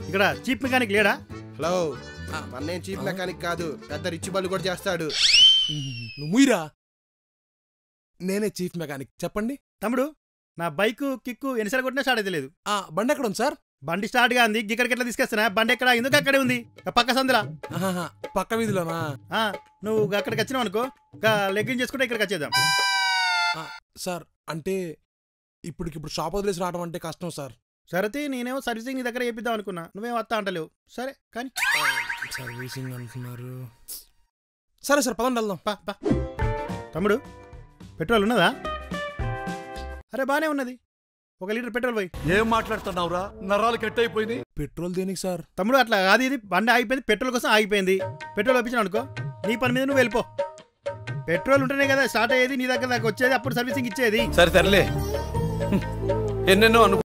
ఇక్కడ cheap mechanic లేడా hello మన్నేం చీఫ్ మెకానిక్ కాదు పెద్ద రిచ్ బల్లు కూడా చేస్తాడు నువ్వు ముయిరా నేనే చీఫ్ మెకానిక్ చెప్పండి తమ్ముడు నా బైక్ కిక్కు ఎన్నిసార్లు కొట్టినా స్టార్ట్ అయితే లేదు ఆ బండి ఎక్కడ ఉంది సార్ బండి స్టార్ట్ గా ఉంది ఇక్కడికి ఎట్లా తీసుకొస్తున్నా బండి ఎక్కడ ఎందుకు అక్కడే ఉంది ఆ పక్క సందులా ఆహాహా, పక్క వీధిలోనా ఆ, నువ్వు అక్కడికి వచ్చినావు అనుకో లెగ్గిన్ చేసుకుంటే ఇక్కడికి వచ్చేద్దాం ఆ, సార్ అంటే ఇప్పటికిప్పుడు షాప్ వదిలేసి రావడం అంటే కష్టం సార్ సరతి నేనేమో సర్వీసింగ్ నీ దగ్గర చేపిద్దాం అనుకున్నా నువ్వేం వస్తా అంటలేవు సరే కానీ సర్వీసింగ్ అంటున్నారు సరే సార్ పదండి వెళ్దాం పా పా తమ్ముడు పెట్రోల్ ఉన్నదా అరే బానే ఉన్నది ఒక లీటర్ పెట్రోల్ పోయి ఏం మాట్లాడుతున్నావురా నరాలు కట్ అయిపోయింది పెట్రోల్ దేనికి సార్ తమ్ముడు అట్లా కాదు ఇది బండి ఆగిపోయింది పెట్రోల్ కోసం ఆగిపోయింది పెట్రోల్ పంపించాను అనుకో నీ పని మీద నువ్వు వెళ్ళిపో పెట్రోల్ ఉంటేనే కదా స్టార్ట్ అయ్యేది నీ దగ్గర దాకా వచ్చేది అప్పుడు సర్వీసింగ్ ఇచ్చేది సరే సర్లే ఎన్నెన్నో అను